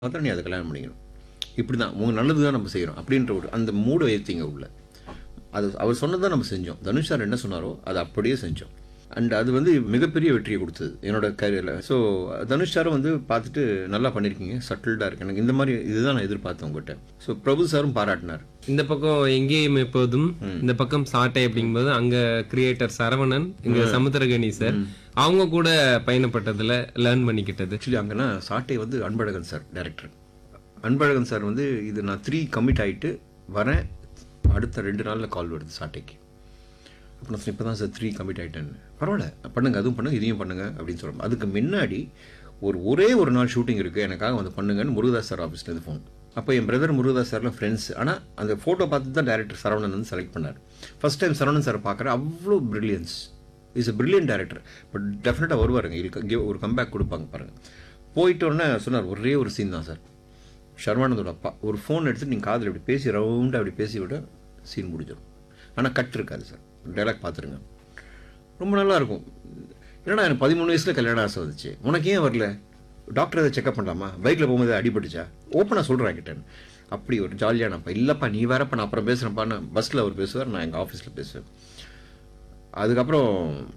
பார்த்தா நீ அதை கல்யாணம் பண்ணிக்கணும் இப்படி தான் உங்க நல்லது தான் நம்ம செய்கிறோம் அப்படின்ற ஒரு அந்த மூடை ஏற்றிங்க உள்ள அது அவர் சொன்னதை நம்ம செஞ்சோம் தனுஷ் சார் என்ன சொன்னாரோ அதை அப்படியே செஞ்சோம் அண்ட் அது வந்து மிகப்பெரிய வெற்றியை கொடுத்தது என்னோட கரியரில் ஸோ தனுஷ் சாரும் வந்து பார்த்துட்டு நல்லா பண்ணியிருக்கீங்க சட்டில்டாக இருக்கு எனக்கு இந்த மாதிரி இதுதான் நான் எதிர்பார்த்தேன் உங்ககிட்ட ஸோ பிரபு சாரும் பாராட்டினார் இந்த பக்கம் எங்கேயும் எப்போதும் இந்த பக்கம் சாட்டை அப்படிங்கும்போது அங்க கிரியேட்டர் சரவணன் இங்க சமுத்திரகனி சார் அவங்க கூட பயணப்பட்டதுல லேர்ன் பண்ணிக்கிட்டது ஆக்சுவலி அங்கன்னா சாட்டை வந்து Anbazhagan sir director Anbazhagan sir வந்து இது நான் த்ரீ கமிட் ஆகிட்டு வரேன் அடுத்த ரெண்டு நாளில் கால் வருது சாட்டைக்கு அப்போ நான் இப்போ தான் சார் த்ரீ கமிட் ஆகிட்டேன்னு பரவாயில்ல பண்ணுங்க அதுவும் பண்ணுங்க இதையும் பண்ணுங்க அப்படின்னு சொல்கிறோம் அதுக்கு முன்னாடி ஒரு ஒரே ஒரு நாள் ஷூட்டிங் இருக்குது எனக்காக வந்து பண்ணுங்கன்னு முருகதாஸ் சார் ஆஃபீஸ்லேருந்து ஃபோன் அப்போ என் பிரதர் முருகதாஸ் சார்லாம் ஃப்ரெண்ட்ஸ் ஆனால் அந்த ஃபோட்டோ பார்த்து தான் டேரக்டர் சரவணன் வந்து செலக்ட் பண்ணார் ஃபர்ஸ்ட் டைம் சரவணன் சார் பார்க்குறேன் அவ்வளோ brilliance is a brilliant director but டெஃபினட்டாக வருவாருங்க இதுக்கு give ஒரு கம்பேக் கொடுப்பாங்க பாருங்கள் போயிட்ட உடனே சொன்னார் ஒரே ஒரு சீன் தான் சார் ஷர்மானந்தோட அப்பா ஒரு ஃபோன் எடுத்துட்டு நீங்கள் காதில் இப்படி பேசி ரவுண்டாக அப்படி பேசி விட சீன் முடிஞ்சிடும் ஆனால் கட் இருக்காது சார் டைலாக் பார்த்துருங்க ரொம்ப நல்லா இருக்கும் என்னடா எனக்கு பதிமூணு வயசில் கல்யாணம் ஆசை வந்துச்சு உனக்கு ஏன் வரல டாக்டர் எதை செக்அப் பண்ணலாமா பைக்கில் போகும்போது அடிபட்டுச்சா ஓப்பனாக சொல்கிறேன் கிட்டேன்னு அப்படி ஒரு ஜாலியானப்பா இல்லைப்பா நீ வேறப்பா நான் அப்புறம் பேசுகிறேன்ப்பான்னு பஸ்ஸில் அவர் பேசுவார் நான் எங்கள் ஆஃபீஸில் பேசுவேன் அதுக்கப்புறம்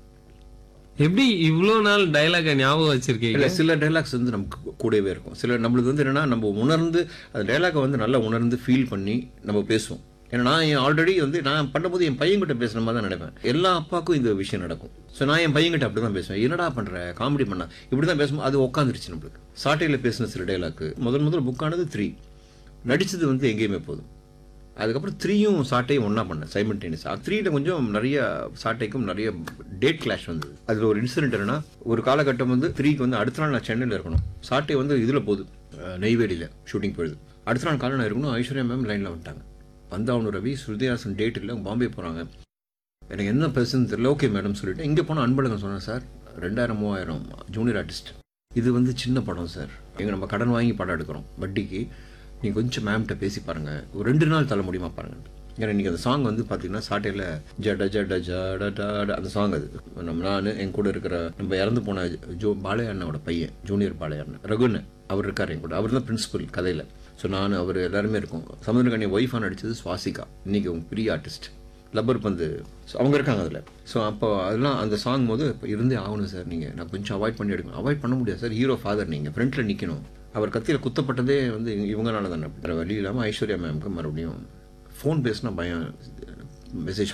எப்படி இவ்வளோ நாள் டைலாக ஞாபகம் வச்சிருக்கீங்க இல்லை சில டைலாக்ஸ் வந்து நமக்கு கூடவே இருக்கும் சில நம்மளுக்கு வந்து என்னன்னா நம்ம உணர்ந்து அந்த டைலாக்கை வந்து நல்லா உணர்ந்து ஃபீல் பண்ணி நம்ம பேசுவோம் ஏன்னா நான் என் ஆல்ரெடி வந்து நான் பண்ணும்போது என் பையன்கிட்ட பேசுன மாதிரி தான் நினைப்பேன் எல்லா அப்பாவுக்கும் இந்த விஷயம் நடக்கும் ஸோ நான் என் பையன்கிட்ட அப்படி தான் பேசுவேன் என்னடா பண்ணுற காமெடி பண்ணா இப்படி தான் பேசும்போது அது உட்காந்துருச்சு நம்மளுக்கு சாட்டையில் பேசின சில டைலாக்கு முதல் முதல் புக்கானது த்ரீ நடிச்சது வந்து எங்கேயுமே போதும் அதுக்கப்புறம் த்ரீயும் சாட்டையும் ஒன்றா பண்ணேன் சைமல்டேனியஸ் த்ரீல கொஞ்சம் நிறைய சாட்டைக்கும் நிறைய டேட் கிளாஷ் வந்தது அதில் ஒரு இன்சிடென்ட் என்னன்னா ஒரு காலகட்டம் வந்து த்ரீக்கு வந்து அடுத்த நாள் நான் சென்னையில் இருக்கணும் சாட்டை வந்து இதில் போகுது அஹ், நெய்வேலியில் ஷூட்டிங் போயிடுது அடுத்த நாள் காலையில் நான் இருக்கணும் ஐஸ்வர்யா மேம் லைனில் வந்துட்டாங்க வந்து அவனு ரவி ஸ்ருதிஹாசன் டேட் இல்லை பாம்பே போகிறாங்க எனக்கு என்ன பேசுன்னு தெரியல ஓகே மேடம் சொல்லிட்டு இங்கே போனால் அன்பழகன் சொன்னேன் சார் ரெண்டாயிரம் மூவாயிரம் ஜூனியர் ஆர்டிஸ்ட் இது வந்து சின்ன படம் சார் எங்க நம்ம கடன் வாங்கி படம் எடுக்கிறோம் வட்டிக்கு நீங்கள் கொஞ்சம் மேம்கிட்ட பேசி பாருங்க ஒரு ரெண்டு நாள் தள்ள முடியுமா பாருங்க ஏன்னா இன்றைக்கி அந்த சாங் வந்து பார்த்தீங்கன்னா சாட்டையில் ஜட ஜட ஜட ஜட அந்த சாங் அது நம்ம நான் என் கூட இருக்கிற நம்ம இறந்து போன ஜோ பாளைய அண்ணாவோட பையன் ஜூனியர் பாளைய அண்ணன் ரகுன்னு அவர் இருக்கார் என் கூட அவர் தான் பிரின்சிபல் கதையில் ஸோ நான் அவர் எல்லாருமே இருக்கோம் சமுதிரகனி ஒய்ஃபாக நடித்தது சுவாசிகா இன்னைக்கு அவங்க பெரிய ஆர்டிஸ்ட் லப்பர் பந்து ஸோ அவங்க இருக்காங்க அதில் ஸோ அப்போ அதெல்லாம் அந்த சாங் போது இப்போ இருந்தே ஆகணும் சார் நீங்கள் நான் கொஞ்சம் அவாய்ட் பண்ணி எடுக்கணும் அவாய்ட் பண்ண முடியாது சார் ஹீரோ ஃபாதர் நீங்கள் ஃப்ரண்ட்டில் நிற்கணும் அவர் கத்தியில் குத்தப்பட்டதே வந்து இவங்கனால தானே வேறு வழி இல்லாமல் ஐஸ்வர்யா மேம்க்கு மறுபடியும் ஃபோன் பேசினா பயம் மெசேஜ்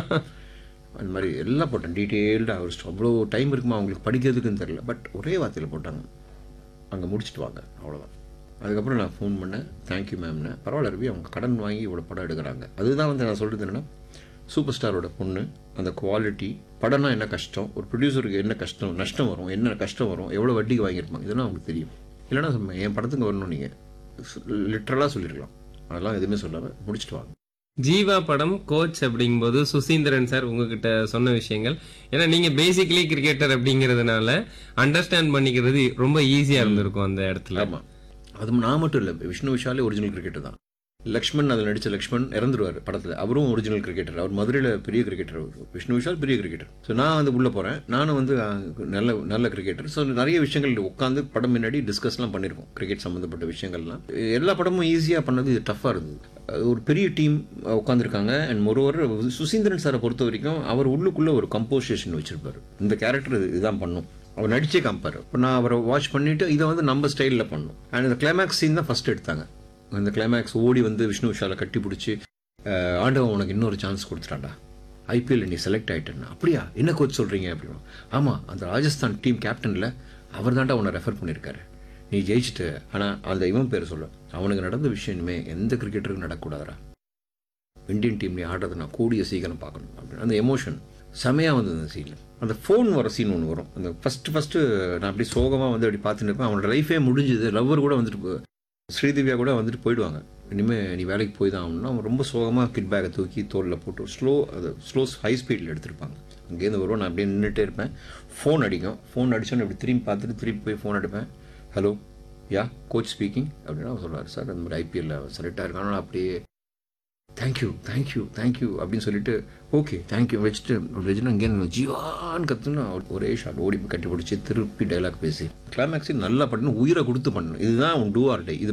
அந்த மாதிரி எல்லாம் போட்டேன் டீட்டெயில்டாக அவர் அவ்வளோ டைம் இருக்குமா அவங்களுக்கு படிக்கிறதுக்குன்னு தெரியல பட் ஒரே வார்த்தையில் போட்டாங்க அங்கே முடிச்சுட்டு வாங்க அவ்வளோதான் அதுக்கப்புறம் நான் ஃபோன் பண்ணேன் தேங்க்யூ மேம்னு பரவாயில்ல ரவி அவங்க கடன் வாங்கி இவ்வளோ படம் எடுக்கிறாங்க அதுதான் வந்து நான் சொல்கிறது என்னென்னா சூப்பர் ஸ்டாரோட பொண்ணு அந்த குவாலிட்டி படம்னா என்ன கஷ்டம் ஒரு ப்ரொடியூசருக்கு என்ன கஷ்டம் நஷ்டம் வரும் என்ன கஷ்டம் வரும் எவ்வளோ வட்டிக்கு வாங்கியிருப்பாங்க இதெல்லாம் அவங்களுக்கு தெரியும் இல்லைன்னா சொல்லுங்க, என் படத்துக்கு வரணும் நீங்கள் லிட்ரலாக சொல்லியிருக்கலாம் அதெல்லாம் எதுவுமே சொல்லாமல் முடிச்சுட்டு வாங்க ஜீவா படம் கோச் அப்படிங்கும்போது சுசீந்திரன் சார் உங்ககிட்ட சொன்ன விஷயங்கள் ஏன்னா நீங்க பேசிக்கலி கிரிக்கெட்டர் அப்படிங்கிறதுனால அண்டர்ஸ்டாண்ட் பண்ணிக்கிறது ரொம்ப ஈஸியா இருந்திருக்கும் அந்த இடத்துல ஆமாம் அது நான் மட்டும் இல்லை விஷ்ணு விஷாலே ஒரிஜினல் கிரிக்கெட்டர் தான் லக்ஷ்மண் அதில் நடித்த லக்ஷ்மண் இறந்துருவார் படத்தில் அவரும் ஒரிஜினல் கிரிக்கெட்டர் அவர் மதுரையில் பெரிய கிரிக்கெட்டர் அவர் விஷ்ணு விஷால் பெரிய கிரிக்கெட்டர் ஸோ நான் வந்து உள்ளே போகிறேன் நானும் வந்து அஹ், நல்ல நல்ல கிரிக்கெட்டர் ஸோ நிறைய விஷயங்கள் உட்காந்து படம் முன்னாடி டிஸ்கஸ்லாம் பண்ணியிருக்கோம் கிரிக்கெட் சம்மந்தப்பட்ட விஷயங்கள்லாம் எல்லா படமும் ஈஸியாக பண்ணது இது டஃப்பாக இருந்தது அது ஒரு பெரிய டீம் உட்காந்துருக்காங்க அண்ட் மொரோவர் சுசீந்திரன் சாரை பொறுத்த வரைக்கும் அவர் உள்ளுக்குள்ளே ஒரு கம்போசிஷன் வச்சிருப்பாரு இந்த கேரக்டர் இதுதான் பண்ணும் அவர் நடிச்சே காமிப்பார் இப்போ நான் அவரை வாட்ச் பண்ணிட்டு இதை வந்து நம்ம ஸ்டைலில் பண்ணோம் அண்ட் இந்த கிளைமேக்ஸ் சீன் தான் ஃபர்ஸ்ட் எடுத்தாங்க அந்த கிளைமேக்ஸ் ஓடி வந்து விஷ்ணு விஷாலை கட்டி பிடிச்சி அஹ், ஆண்டவன் உனக்கு இன்னொரு சான்ஸ் கொடுத்துட்டான்டா ஐபிஎல் நீ செலக்ட் ஆயிட்டேன்னா அப்படியா என்ன கோச் சொல்கிறீங்க அப்படின்னு ஆமாம் அந்த ராஜஸ்தான் டீம் கேப்டனில் அவர் தான்டா உன்னை ரெஃபர் பண்ணியிருக்காரு நீ ஜெயிச்சிட்டு ஆனால் அந்த இவன் பேர் சொல்ல அவனுக்கு நடந்த விஷயம் இனிமே எந்த கிரிக்கெட்டருக்கும் நடக்கக்கூடாதுடா இந்தியன் டீம் நீ ஆடுறதை நான் கூடிய சீக்கிரம் பார்க்கணும் அப்படின்னு அந்த எமோஷன் செமையாக வந்தது அந்த சீனில் அந்த ஃபோன் வர சீன் ஒன்று வரும் அந்த ஃபஸ்ட்டு ஃபஸ்ட்டு நான் அப்படி சோகமாக வந்து அப்படி பார்த்துட்டு இருப்பேன் அவனோட லைஃபே முடிஞ்சுது லவ்வர் கூட வந்துட்டு போ- ஸ்ரீதிவ்யா கூட வந்துட்டு போயிடுவாங்க இனிமேல் நீ வேலைக்கு போய் தான் ஆகணும்னா அவன் ரொம்ப சோகமாக கிட் பேக்கை தூக்கி தோளில் போட்டு ஸ்லோ அது ஸ்லோ ஹை ஸ்பீடில் எடுத்திருப்பாங்க அங்கேருந்து வருவோம் நான் அப்படியே நின்றுட்டே இருப்பேன் ஃபோன் அடிக்கும் ஃபோன் அடிச்சோன்னு இப்படி திரும்பி பார்த்துட்டு திரும்பி போய் ஃபோன் அடிப்பேன் ஹலோ யா கோச் ஸ்பீக்கிங் அப்படின்னு அவர் சொல்றாரு சார் அந்த மாதிரி ஐபிஎல்ல செலக்ட் ஆயிருக்கான அப்படியே தேங்க்யூ தேங்க்யூ தேங்க்யூ அப்படின்னு சொல்லிட்டு ஓகே தேங்க்யூ வச்சுட்டு வச்சுட்டு அங்கேருந்து ஜீவான்னு கத்துன்னு அவர் ஒரே ஷாட் ஓடி போய் கட்டி பிடிச்சி திருப்பி டைலாக் பேசி கிளைமேக்ஸி நல்லா பண்ணணும் உயிரை கொடுத்து பண்ணணும் இதுதான் உன் டூ ஆர் டே இது